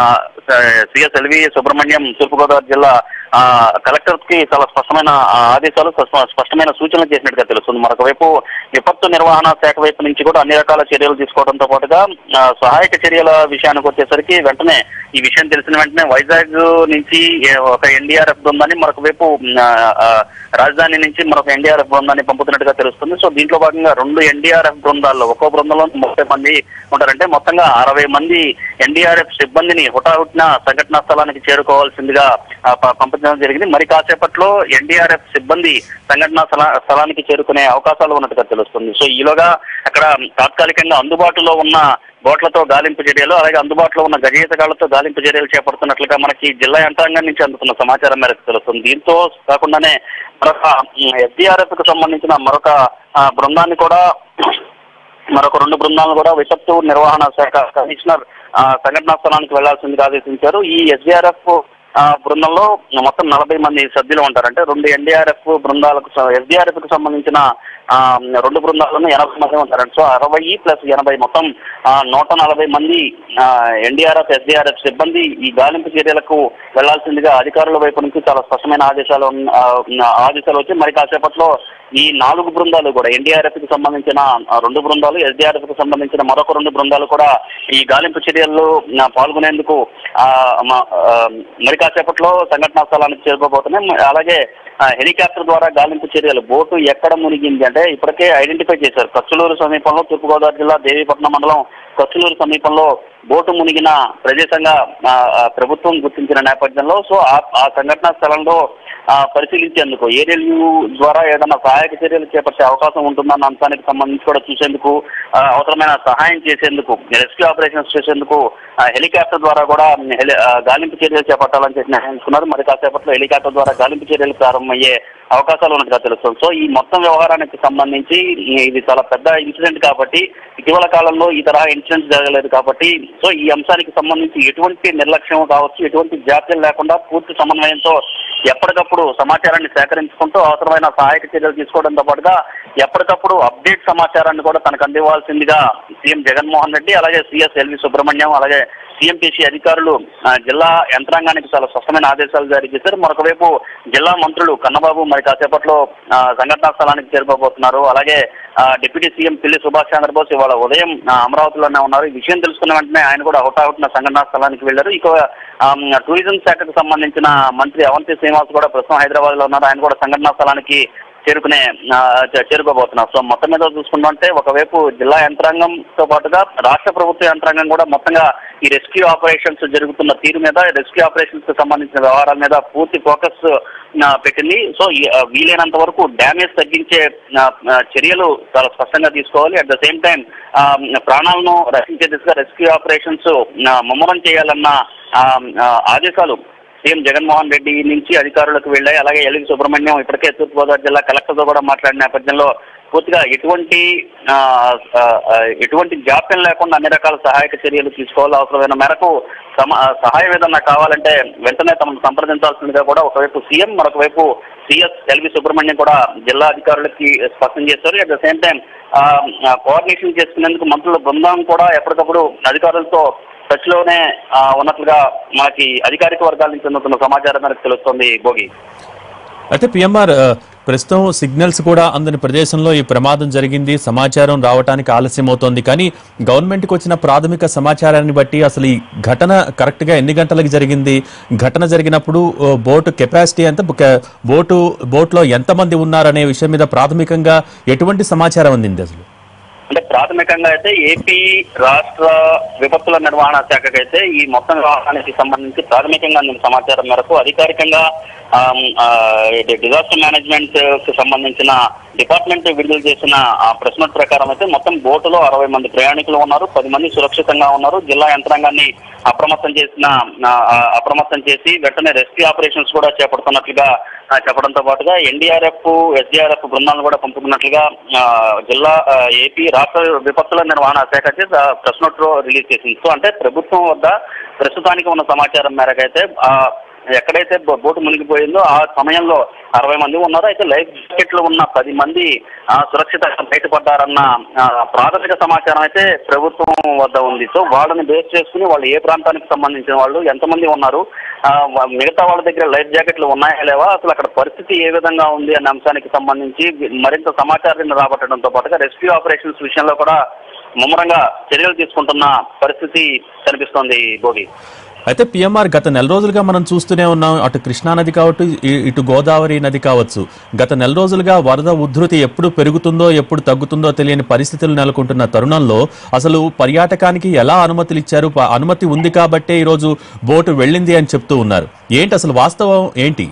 సిఎస్ ఎల్వి సుబ్రహ్మణ్యం తూర్పుగోదావరి జిల్లా ఆ, కలెక్టర్ కి చాలా స్పష్టమైన ఆ, ఆదేశాలు స్పష్ట- స్పష్టమైన సూచనలు చేసినట్టుగా తెలుస్తుంది మరొక వైపు విపత్తు నిర్వహణ శాఖ వైపు నుంచి కూడా అన్ని రకాల చర్యలు తీసుకోవడంతో పాటుగా ఆ, సహాయక చర్యల విషయానికి వచ్చేసరికి వెంటనే ఈ విషయం తెలిసిన వెంటనే వైజాగ్ నుంచి ఏ, ఒక ఎన్డీఆర్ఎఫ్ బృందాన్ని మరొక వైపు ఆ, ఆ, రాజధాని నుంచి మరొక ఎన్డీఆర్ఎఫ్ బృందాన్ని పంపుతున్నట్టుగా తెలుస్తుంది సో దీంట్లో భాగంగా రెండు ఎన్డీఆర్ఎఫ్ బృందాల్లో ఒక్కో బృందంలో ముప్పై మంది ఉంటారంటే మొత్తంగా అరవై మంది ఎన్డీఆర్ఎఫ్ సిబ్బందిని హుటాహుటిన సంఘటనా స్థలానికి చేరుకోవాల్సిందిగా ఆ, ప- పంపించడం జరిగింది మరి కాసేపట్లో ఎన్డీఆర్ఎఫ్ సిబ్బంది సంఘటనా స్థల స్థలానికి చేరుకునే అవకాశాలు ఉన్నట్టుగా తెలుస్తుంది సో ఈలోగా అక్కడ తాత్కాలికంగా అందుబాటులో ఉన్న బోట్లతో గాలింపు చర్యలు అలాగే అందుబాటులో ఉన్న గజయితగాళ్లతో గాలింపు చర్యలు చేపడుతున్నట్లుగా మనకి జిల్లా యంత్రాంగం నుంచి అందుతున్న సమాచారం మేరకు తెలుస్తుంది దీంతో కాకుండానే మరొక ఎస్డీఆర్ఎఫ్ కు సంబంధించిన మరొక ఆ, బృందాన్ని కూడా మరొక రెండు బృందాలను కూడా విపత్తు నిర్వహణ శాఖ కమిషనర్ ఆ, సంఘటనా స్థలానికి వెళ్లాల్సిందిగా ఆదేశించారు ఈ ఎస్డీఆర్ఎఫ్ బృందంలో మొత్తం నలభై మంది సభ్యులు ఉంటారు అంటే రెండు ఎన్డీఆర్ఎఫ్ బృందాలకు ఎస్డీఆర్ఎఫ్ కు సంబంధించిన ఆ, రెండు బృందాలను ఎనభై మంది ఉంటారు సో అరవై ప్లస్ ఎనభై మొత్తం ఆ, నూట నలభై మంది ఎన్డీఆర్ఎఫ్ ఎస్డీఆర్ఎఫ్ సిబ్బంది ఈ గాలింపు చర్యలకు వెళ్లాల్సిందిగా అధికారుల వైపు నుంచి చాలా స్పష్టమైన ఆదేశాలు ఉన్న- ఆ, ఉన్న ఆదేశాలు వచ్చి మరి కాసేపట్లో ఈ నాలుగు బృందాలు కూడా ఎన్డీఆర్ఎఫ్ కి సంబంధించిన ఆ, రెండు బృందాలు ఎస్డీఆర్ఎఫ్ కి సంబంధించిన మరొక రెండు బృందాలు కూడా ఈ గాలింపు చర్యల్లో ఆ, పాల్గొనేందుకు ఆ, మ- ఆ, మరి కాసేపట్లో సంఘటనా స్థలానికి చేరుకోబోతున్నాయి మ- అలాగే ఆ, హెలికాప్టర్ ద్వారా గాలింపు చర్యలు బోటు ఎక్కడ మునిగింది అంటే ఇప్పటికే ఐడెంటిఫై చేశారు కచ్చులూరు సమీపంలో తూర్పుగోదావరి జిల్లా దేవీపట్నం మండలం కచ్చులూరు సమీపంలో బోటు మునిగిన ప్రదేశంగా ఆ, ఆ, ప్రభుత్వం గుర్తించిన నేపథ్యంలో సో ఆ- ఆ సంఘటనా స్థలంలో ఆ, పరిశీలించేందుకు ఏరియల్ వ్యూ ద్వారా ఏదైనా సహాయక చర్యలు చేపట్టే అవకాశం ఉంటుందన్న అంశానికి సంబంధించి కూడా చూసేందుకు ఆ, అవసరమైన సహాయం చేసేందుకు రెస్క్యూ ఆపరేషన్స్ చేసేందుకు ఆ, హెలికాప్టర్ ద్వారా కూడా హెలి- ఆ, గాలింపు చర్యలు చేపట్టాలని చెప్పి నిర్ణయించుకున్నారు మరి కాసేపట్లో హెలికాప్టర్ ద్వారా గాలింపు చర్యలు ప్రారంభమయ్యే అవకాశాలు ఉన్నట్టుగా తెలుస్తుంది సో ఈ మొత్తం వ్యవహారానికి సంబంధించి ఇది చాలా పెద్ద ఇన్సిడెంట్ కాబట్టి ఇటీవల కాలంలో ఈ తరహా ఇన్సిడెంట్స్ జరగలేదు కాబట్టి సో ఈ అంశానికి సంబంధించి ఎటువంటి నిర్లక్ష్యం కావచ్చు ఎటువంటి జాప్యం లేకుండా పూర్తి సమన్వయంతో ఎప్పటికప్పుడు సమాచారాన్ని సేకరించుకుంటూ అవసరమైన సహాయక చర్యలు తీసుకోవడంతో పాటుగా ఎప్పటికప్పుడు అప్డేట్ సమాచారాన్ని కూడా తనకు అందివ్వాల్సిందిగా సీఎం జగన్మోహన్ రెడ్డి అలాగే సీఎస్ ఎల్వి సుబ్రహ్మణ్యం అలాగే సీఎంటీసీ అధికారులు ఆ, జిల్లా యంత్రాంగానికి చాలా స్పష్టమైన ఆదేశాలు జారీ చేశారు మరొక వైపు జిల్లా మంత్రులు కన్నబాబు మరి కాసేపట్లో ఆ, సంఘటనా స్థలానికి చేరుకోబోతున్నారు అలాగే ఆ, డిప్యూటీ సీఎం పిల్లి సుభాష్ చంద్రబోస్ ఇవాళ ఉదయం ఆ, అమరావతిలోనే ఉన్నారు ఈ విషయం తెలుసుకున్న వెంటనే ఆయన కూడా హుటాహుటిన సంఘటనా స్థలానికి వెళ్లారు ఇక ఆ, టూరిజం శాఖకు సంబంధించిన మంత్రి అవంతి శ్రీనివాస్ కూడా ప్రస్తుతం హైదరాబాద్ లో ఉన్నారు ఆయన కూడా సంఘటనా స్థలానికి చేరుకునే ఆ, చే- చేరుకోబోతున్నారు సో మొత్తం మీద చూసుకుంటుంటే ఒకవైపు జిల్లా యంత్రాంగంతో పాటుగా రాష్ట్ర ప్రభుత్వ యంత్రాంగం కూడా మొత్తంగా ఈ రెస్క్యూ ఆపరేషన్స్ జరుగుతున్న తీరు మీద రెస్క్యూ ఆపరేషన్స్ కి సంబంధించిన వ్యవహారాల మీద పూర్తి ఫోకస్ ఆ, పెట్టింది సో ఈ, ఆ, వీలైనంత వరకు డ్యామేజ్ తగ్గించే ఆ, ఆ, చర్యలు చాలా స్పష్టంగా తీసుకోవాలి అట్ ద సేమ్ టైం ప్రాణాలను రక్షించే దిశగా రెస్క్యూ ఆపరేషన్స్ ముమ్మరం చేయాలన్న ఆ, ఆ, ఆదేశాలు సీఎం జగన్మోహన్ రెడ్డి నుంచి అధికారులకు వెళ్ళాయి అలాగే ఎల్వి సుబ్రహ్మణ్యం ఇప్పటికే తూర్పుగోదావరి జిల్లా కలెక్టర్తో కూడా మాట్లాడిన నేపథ్యంలో పూర్తిగా ఎటువంటి ఆ, ఆ, ఆ, ఎటువంటి జాప్యం లేకుండా అన్ని రకాల సహాయక చర్యలు తీసుకోవాలి అవసరమైన మేరకు సమ- ఆ, సహాయం ఏదన్నా కావాలంటే వెంటనే తమను సంప్రదించాల్సిందిగా కూడా ఒకవైపు సీఎం మరొకవైపు సిఎస్ ఎల్వి సుబ్రహ్మణ్యం కూడా జిల్లా అధికారులకి స్పష్టం చేశారు at the same time coordination చేసుకునేందుకు మంత్రుల బృందం కూడా ఎప్పటికప్పుడు అధికారులతో టచ్ లోనే ఆ, ఉన్నట్లుగా మనకి అధికారిక వర్గాల నుంచి అందుతున్న సమాచారం మేరకు తెలుస్తోంది భోగి అయితే పిఎంఆర్ ఆ, ప్రస్తుతం సిగ్నల్స్ కూడా అందని ప్రదేశంలో ఈ ప్రమాదం జరిగింది సమాచారం రావడానికి ఆలస్యం అవుతోంది కానీ గవర్నమెంట్కి వచ్చిన ప్రాథమిక సమాచారాన్ని బట్టి అసలు ఈ ఘటన కరెక్ట్గా ఎన్ని గంటలకు జరిగింది ఘటన జరిగినప్పుడు ఓ, బోటు కెపాసిటీ ఎంత బొక- బోటు బోట్లో ఎంతమంది ఉన్నారనే విషయం మీద ప్రాథమికంగా ఎటువంటి సమాచారం అందింది అసలు అంటే ప్రాథమికంగా అయితే ఏపీ రాష్ట్ర విపత్తుల నిర్వహణ శాఖకి అయితే ఈ మొత్తం వ్యవహారానికి సంబంధించి ప్రాథమికంగా అందిన సమాచారం మేరకు అధికారికంగా ఆమ్, ఆ, ఇది డిజాస్టర్ మేనేజ్మెంట్ కి సంబంధించిన డిపార్ట్మెంట్ విడుదల చేసిన ఆ ప్రెస్ నోట్ ప్రకారం అయితే మొత్తం బోటులో అరవై మంది ప్రయాణికులు ఉన్నారు పది మంది సురక్షితంగా ఉన్నారు జిల్లా యంత్రాంగాన్ని అప్రమత్తం చేసిన ఆ, ఆ, అప్రమత్తం చేసి వెంటనే రెస్క్యూ ఆపరేషన్స్ కూడా చేపడుతున్నట్లుగా ఆ, చెప్పడంతో పాటుగా ఎన్డీఆర్ఎఫ్ ఎస్డీఆర్ఎఫ్ బృందాలను కూడా పంపుతున్నట్లుగా ఆ, జిల్లా ఆ, ఏపీ రాష్ట్ర విపత్తుల నిర్వహణ శాఖ అయితే ఆ, ప్రెస్ నోట్ లో రిలీజ్ చేసింది సో అంటే ప్రభుత్వం వద్ద ప్రస్తుతానికి ఉన్న సమాచారం మేరకు అయితే ఆ, ఎక్కడైతే బో- బోటు మునిగిపోయిందో ఆ సమయంలో అరవై మంది ఉన్నారు అయితే లైఫ్ జాకెట్లు ఉన్న పది మంది ఆ, సురక్షితంగా బయటపడ్డారన్న ఆ, ప్రాథమిక సమాచారం అయితే ప్రభుత్వం వద్ద ఉంది సో వాళ్ళని బేస్ చేసుకుని వాళ్ళు ఏ ప్రాంతానికి సంబంధించిన వాళ్ళు ఎంతమంది ఉన్నారు ఆ, వా- మిగతా వాళ్ళ దగ్గర లైఫ్ జాకెట్లు ఉన్నాయా లేవా అసలు అక్కడ పరిస్థితి ఏ విధంగా ఉంది అనే అంశానికి సంబంధించి మరింత సమాచారాన్ని రాబట్టడంతో పాటుగా రెస్క్యూ ఆపరేషన్స్ విషయంలో కూడా ముమ్మరంగా చర్యలు తీసుకుంటున్న పరిస్థితి కనిపిస్తోంది భోగి అయితే పిఎంఆర్ గత నెల రోజులుగా మనం చూస్తూనే ఉన్నాం అటు కృష్ణానది కావచ్చు ఇ- ఇటు గోదావరి నది కావచ్చు గత నెల రోజులుగా వరద ఉధృతి ఎప్పుడు పెరుగుతుందో ఎప్పుడు తగ్గుతుందో తెలియని పరిస్థితులు నెలకొంటున్న తరుణంలో అసలు పర్యాటకానికి ఎలా అనుమతులు ఇచ్చారు ప- అనుమతి ఉంది కాబట్టే ఈరోజు బోటు వెళ్ళింది అని చెప్తూ ఉన్నారు ఏంటి అసలు వాస్తవం ఏంటి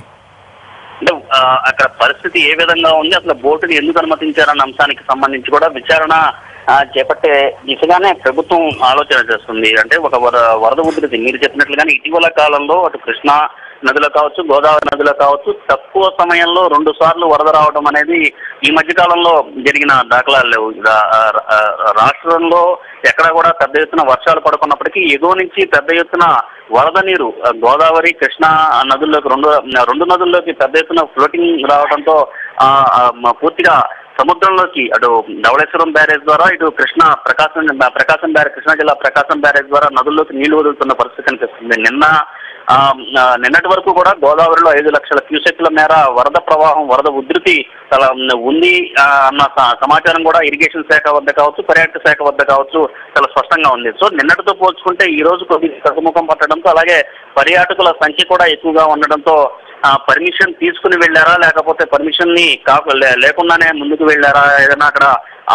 అంటే ఆ, అక్కడ పరిస్థితి ఏ విధంగా ఉంది అసలు బోటుని ఎందుకు అనుమతించారన్న అంశానికి సంబంధించి కూడా విచారణ ఆ, చేపట్టే దిశగానే ప్రభుత్వం ఆలోచన చేస్తుంది అంటే ఒక వర వరద ఉధృతి మీరు చెప్పినట్లుగానే ఇటీవల కాలంలో అటు కృష్ణా నదిలో కావచ్చు గోదావరి నదిలో కావచ్చు తక్కువ సమయంలో రెండు సార్లు వరద రావడం అనేది ఈ మధ్య కాలంలో జరిగిన దాఖలాలు లేవు రా- ఆ- ఆ- రాష్ట్రంలో ఎక్కడ కూడా పెద్ద ఎత్తున వర్షాలు పడుకున్నప్పటికీ ఎగువ నుంచి పెద్ద ఎత్తున వరద నీరు ఆ, గోదావరి కృష్ణా నదుల్లోకి రెండు రెండు నదుల్లోకి పెద్ద ఎత్తున ఫ్లోటింగ్ రావడంతో ఆ, ఆ, మ- పూర్తిగా సముద్రంలోకి అటు ధవళేశ్వరం బ్యారేజ్ ద్వారా ఇటు కృష్ణా ప్రకాశం ప్రకాశం బ్యారేజ్ కృష్ణా జిల్లా ప్రకాశం బ్యారేజ్ ద్వారా నదుల్లోకి నీళ్లు వదులుతున్న పరిస్థితి కనిపిస్తుంది నిన్న ఆ, ఆ, నిన్నటి వరకు కూడా గోదావరిలో ఐదు లక్షల క్యూసెక్ల మేర వరద ప్రవాహం వరద ఉధృతి చాలా ఉంది ఆ, అన్న స- సమాచారం కూడా ఇరిగేషన్ శాఖ వద్ద కావచ్చు పర్యాటక శాఖ వద్ద కావచ్చు చాలా స్పష్టంగా ఉంది సో నిన్నటితో పోల్చుకుంటే ఈ రోజు కొద్దిగా తగ్గుముఖం పట్టడంతో అలాగే పర్యాటకుల సంఖ్య కూడా ఎక్కువగా ఉండడంతో పర్మిషన్ తీసుకుని వెళ్ళారా లేకపోతే పర్మిషన్ ని కాకు లే- లేకుండానే ముందుకు వెళ్ళారా ఏదైనా అక్కడ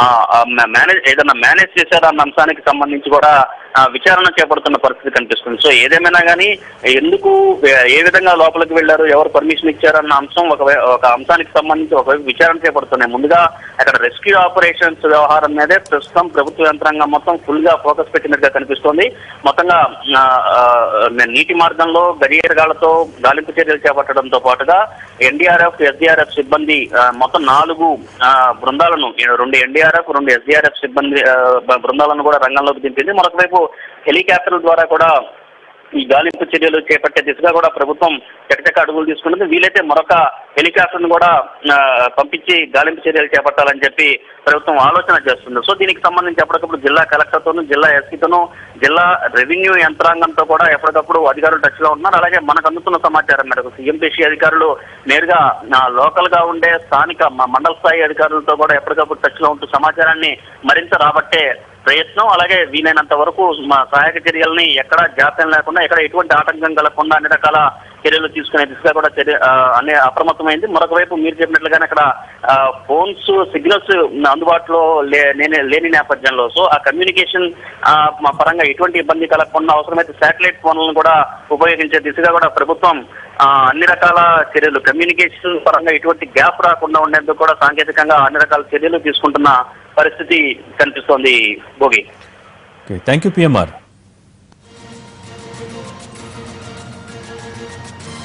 మేనేజ్ ఏదైనా మేనేజ్ చేశారా అన్న అంశానికి సంబంధించి కూడా ఆ, విచారణ చేపడుతున్న పరిస్థితి కనిపిస్తుంది సో ఏదేమైనా కానీ ఎందుకు ఏ- ఏ విధంగా లోపలికి వెళ్ళారు ఎవరు పర్మిషన్ ఇచ్చారన్న అంశం ఒక వై- ఒక అంశానికి సంబంధించి ఒక విచారణ చేపడుతున్నాయి ముందుగా అక్కడ రెస్క్యూ ఆపరేషన్స్ వ్యవహారం మీదే ప్రస్తుతం ప్రభుత్వ యంత్రాంగం మొత్తం ఫుల్ గా ఫోకస్ పెట్టినట్టుగా కనిపిస్తోంది మొత్తంగా ఆ, ఆ, నీటి మార్గంలో గడియేరగాళ్లతో గాలింపు చర్యలు చేపట్టడంతో పాటుగా ఎన్డీఆర్ఎఫ్ ఎస్డీఆర్ఎఫ్ సిబ్బంది ఆ, మొత్తం నాలుగు ఆ, బృందాలను ఈ రెండు ఎన్డీఆర్ఎఫ్ రెండు ఎస్డీఆర్ఎఫ్ సిబ్బంది ఆ, బ- బృందాలను కూడా రంగంలోకి దింపింది మరొక వైపు హెలికాప్టర్ల ద్వారా కూడా ఈ గాలింపు చర్యలు చేపట్టే దిశగా కూడా ప్రభుత్వం చకచక అడుగులు తీసుకుంటుంది వీలైతే మరొక హెలికాప్టర్ ను కూడా ఆ, పంపించి గాలింపు చర్యలు చేపట్టాలని చెప్పి ప్రభుత్వం ఆలోచన చేస్తుంది సో దీనికి సంబంధించి ఎప్పటికప్పుడు జిల్లా కలెక్టర్తోనూ జిల్లా ఎస్పీతోనూ జిల్లా రెవెన్యూ యంత్రాంగంతో కూడా ఎప్పటికప్పుడు అధికారులు టచ్ లో ఉన్నారు అలాగే మనకు అందుతున్న సమాచారం మేరకు సీఎంపీసీ అధికారులు నేరుగా లోకల్ గా ఉండే స్థానిక మ- మండల స్థాయి అధికారులతో కూడా ఎప్పటికప్పుడు టచ్ లో ఉంటూ సమాచారాన్ని మరింత రాబట్టే ప్రయత్నం అలాగే వీలైనంత వరకు మా సహాయక చర్యల్ని ఎక్కడ జాప్యం లేకుండా ఎక్కడ ఎటువంటి ఆటంకం కలగకుండా అన్ని రకాల చర్యలు తీసుకునే దిశగా కూడా చర్య ఆ, అన్ని అప్రమత్తమైంది మరొక వైపు మీరు చెప్పినట్లుగానే అక్కడ ఆ, ఫోన్స్ సిగ్నల్స్ అందుబాటులో లే- లేని లేని నేపథ్యంలో సో ఆ కమ్యూనికేషన్ ఆ, మా పరంగా ఎటువంటి ఇబ్బంది కలగకుండా అవసరమైతే శాటిలైట్ ఫోన్లను కూడా ఉపయోగించే దిశగా కూడా ప్రభుత్వం ఆ, అన్ని రకాల చర్యలు కమ్యూనికేషన్ పరంగా ఎటువంటి గ్యాప్ రాకుండా ఉండేందుకు కూడా సాంకేతికంగా అన్ని రకాల చర్యలు తీసుకుంటున్న పరిస్థితి కనిపిస్తోంది Bhogi okay thank you PMR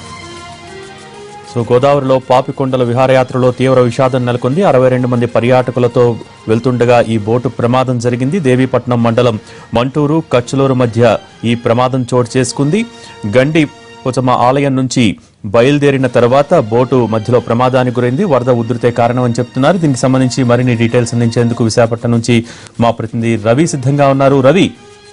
so గోదావరిలో పాపికొండల విహారయాత్రలో తీవ్ర విషాదం నెలకొంది అరవై రెండు మంది పర్యాటకులతో వెళ్తుండగా ఈ బోటు ప్రమాదం జరిగింది దేవీపట్నం మండలం మంటూరు కచ్చులూరు మధ్య ఈ ప్రమాదం చోటు చేసుకుంది గండి పోచమ్మ ఆలయం నుంచి బయలుదేరిన తర్వాత బోటు మధ్యలో ప్రమాదానికి గురైంది వరద ఉధృతే కారణం అని చెప్తున్నారు దీనికి సంబంధించి మరిన్ని డీటెయిల్స్ అందించేందుకు విశాఖపట్నం నుంచి మా ప్రతినిధి రవి సిద్ధంగా ఉన్నారు రవి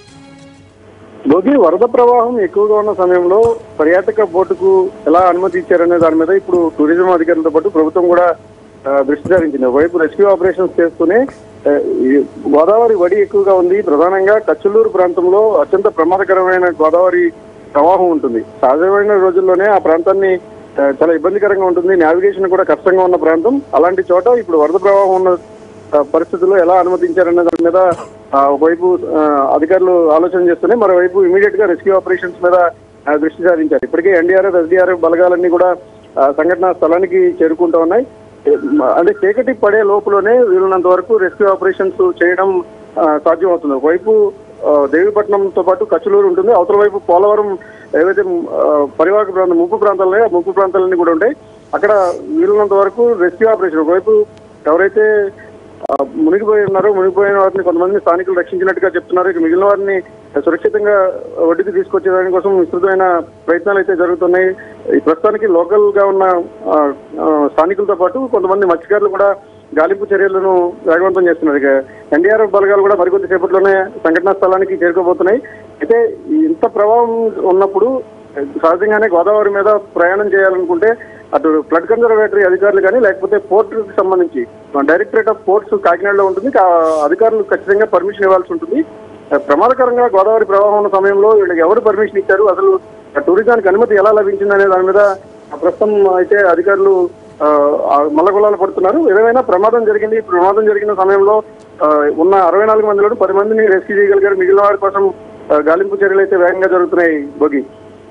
భోగి వరద ప్రవాహం ఎక్కువగా ఉన్న సమయంలో పర్యాటక బోటుకు ఎలా అనుమతి ఇచ్చారనే దాని మీద ఇప్పుడు టూరిజం అధికారులతో పాటు ప్రభుత్వం కూడా ఆ, దృష్టి సారించింది ఒకవైపు రెస్క్యూ ఆపరేషన్స్ చేస్తూనే ఆ, ఈ గోదావరి వడి ఎక్కువగా ఉంది ప్రధానంగా కచ్చలూరు ప్రాంతంలో అత్యంత ప్రమాదకరమైన గోదావరి ప్రవాహం ఉంటుంది సహజమైన రోజుల్లోనే ఆ ప్రాంతాన్ని ఆ, చాలా ఇబ్బందికరంగా ఉంటుంది నావిగేషన్ కూడా కష్టంగా ఉన్న ప్రాంతం అలాంటి చోట ఇప్పుడు వరద ప్రవాహం ఉన్న ఆ, పరిస్థితుల్లో ఎలా అనుమతించారనే దాని మీద ఆ, ఒకవైపు ఆ, అధికారులు ఆలోచన చేస్తూనే మరోవైపు ఇమీడియట్ గా రెస్క్యూ ఆపరేషన్స్ మీద ఆ, దృష్టి సారించారు ఇప్పటికే ఎన్డీఆర్ఎఫ్ ఎస్డీఆర్ఎఫ్ బలగాలన్నీ కూడా ఆ, సంఘటనా స్థలానికి చేరుకుంటూ ఉన్నాయి ఏ, మ- అంటే చీకటి పడే లోపులోనే వీలున్నంత వరకు రెస్క్యూ ఆపరేషన్స్ చేయడం ఆ, సాధ్యం అవుతుంది ఒకవైపు ఆ, దేవీపట్నంతో పాటు కచ్చలూరు ఉంటుంది అవతల వైపు పోలవరం ఏవైతే ఆ, పరివాహక ప్రాంతం ముప్పు ప్రాంతాలు ఉన్నాయో ఆ ముప్పు ప్రాంతాలన్నీ కూడా ఉంటాయి అక్కడ వీలున్నంత వరకు రెస్క్యూ ఆపరేషన్ ఒకవైపు ఎవరైతే ఆ, మునిగిపోయి ఉన్నారో మునిగిపోయిన వారిని కొంతమంది స్థానికులు రక్షించినట్టుగా చెప్తున్నారు ఇక మిగిలిన వారిని సురక్షితంగా ఒడ్డుకి తీసుకొచ్చే దానికోసం విస్తృతమైన ప్రయత్నాలు అయితే జరుగుతున్నాయి ఈ ప్రస్తుతానికి లోకల్ గా ఉన్న ఆ, ఆ, స్థానికులతో పాటు కొంతమంది మత్స్యకారులు కూడా గాలింపు చర్యలను వేగవంతం చేస్తున్నారు ఇక ఎన్డీఆర్ఎఫ్ బలగాలు కూడా మరికొద్ది సేపట్లోనే సంఘటనా స్థలానికి చేరుకోబోతున్నాయి అయితే ఈ ఇంత ప్రభావం ఉన్నప్పుడు సహజంగానే గోదావరి మీద ప్రయాణం చేయాలనుకుంటే అటు ఫ్లడ్ కన్జర్వేటరీ అధికారులు కానీ లేకపోతే పోర్టుకి సంబంధించి డైరెక్టరేట్ ఆఫ్ పోర్ట్స్ కాకినాడలో ఉంటుంది ఆ అధికారులు ఖచ్చితంగా పర్మిషన్ ఇవ్వాల్సి ఉంటుంది ప్రమాదకరంగా గోదావరి ప్రవాహం ఉన్న సమయంలో వీళ్ళకి ఎవరు పర్మిషన్ ఇచ్చారు అసలు టూరిజానికి అనుమతి ఎలా లభించింది అనే దాని మీద ప్రస్తుతం అయితే అధికారులు ఆ, ఆ మల్లగొల్లాలు పడుతున్నారు ఏదైనా ప్రమాదం జరిగింది ఈ ప్రమాదం జరిగిన సమయంలో ఆ, ఉన్న అరవై నాలుగు మందిలో పది మందిని రెస్క్యూ చేయగలిగారు మిగిలిన వారి కోసం ఆ, గాలింపు చర్యలు అయితే వేగంగా జరుగుతున్నాయి బొగి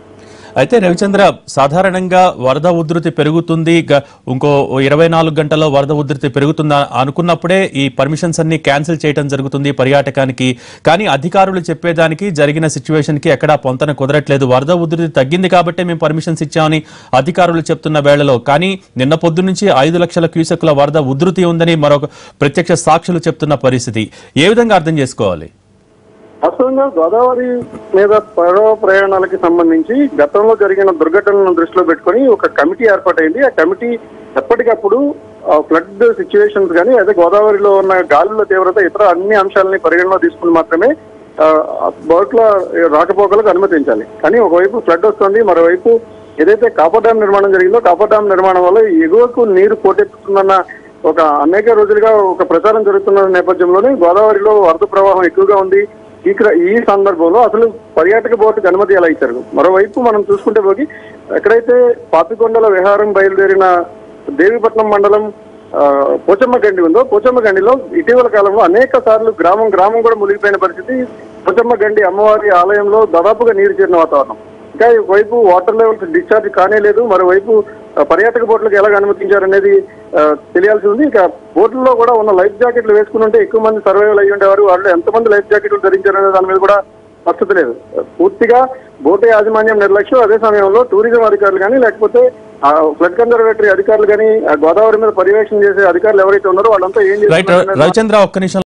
అయితే రవిచంద్ర సాధారణంగా వరద ఉధృతి పెరుగుతుంది గ- ఇంకో ఇరవై నాలుగు గంటల్లో వరద ఉధృతి పెరుగుతుందా అనుకున్నప్పుడే ఈ పర్మిషన్స్ అన్ని క్యాన్సిల్ చేయడం జరుగుతుంది పర్యాటకానికి కానీ అధికారులు చెప్పేదానికి జరిగిన సిచ్యువేషన్ కి ఎక్కడా పొంతన కుదరట్లేదు వరద ఉధృతి తగ్గింది కాబట్టే మేము పర్మిషన్స్ ఇచ్చామని అధికారులు చెప్తున్న వేళలో కానీ నిన్న పొద్దు నుంచి ఐదు లక్షల క్యూసెక్ల వరద ఉధృతి ఉందని మరొక ప్రత్యక్ష సాక్షులు చెప్తున్న పరిస్థితి ఏ విధంగా అర్థం చేసుకోవాలి వాస్తవంగా గోదావరి మీద పడవ ప్రయాణాలకి సంబంధించి గతంలో జరిగిన దుర్ఘటనలను దృష్టిలో పెట్టుకొని ఒక కమిటీ ఏర్పాటైంది ఆ కమిటీ ఎప్పటికప్పుడు ఫ్లడ్ సిచ్యువేషన్స్ కానీ అదే గోదావరిలో ఉన్న గాలుల తీవ్రత ఇతర అన్ని అంశాలని పరిగణలో తీసుకుని మాత్రమే బోట్ల రాకపోకలకు అనుమతించాలి కానీ ఒకవైపు ఫ్లడ్ వస్తుంది మరోవైపు ఏదైతే కాపర్ డ్యామ్ నిర్మాణం జరిగిందో కాపర్ డ్యామ్ నిర్మాణం వల్ల ఎగువకు నీరు పోటెత్తుతుందన్న ఒక అనేక రోజులుగా ఒక ప్రచారం జరుగుతున్న నేపథ్యంలోనే గోదావరిలో వరద ప్రవాహం ఎక్కువగా ఉంది ఈ క్ర- ఈ సందర్భంలో అసలు పర్యాటక బోర్డుకి అనుమతి ఎలా ఇచ్చారు మరోవైపు మనం చూసుకుంటే పోగి ఎక్కడైతే పాపికొండల విహారం బయలుదేరిన దేవీపట్నం మండలం ఆ, పోచమ్మ గండి ఉందో పోచమ్మ గండిలో ఇటీవల కాలంలో అనేక సార్లు గ్రామం గ్రామం కూడా మునిగిపోయిన పరిస్థితి పోచమ్మ గండి అమ్మవారి ఆలయంలో దాదాపుగా నీరు చేరిన వాతావరణం ఇంకా వైపు వాటర్ లెవెల్స్ డిశ్చార్జ్ కానే లేదు మరోవైపు ఆ, పర్యాటక బోట్లకు ఎలాగ అనుమతించారనేది ఆ, తెలియాల్సి ఉంది ఇక బోట్లలో కూడా ఉన్న లైఫ్ జాకెట్లు వేసుకుని ఉంటే ఎక్కువ మంది సర్వైవల్ అయ్యి ఉండేవారు వాళ్ళు ఎంతమంది లైఫ్ జాకెట్లు ధరించారనే దాని మీద కూడా స్పష్టత లేదు పూర్తిగా బోటు యాజమాన్యం నిర్లక్ష్యం అదే సమయంలో టూరిజం అధికారులు కానీ లేకపోతే ఆ ఫ్లడ్ కన్జర్వేటరీ అధికారులు కానీ ఆ గోదావరి మీద పర్యవేక్షణ చేసే అధికారులు ఎవరైతే ఉన్నారో వాళ్ళంతా ఏం రైట్ చేస్తున్నారు రవిచంద్ర ఒక్క నిమిషం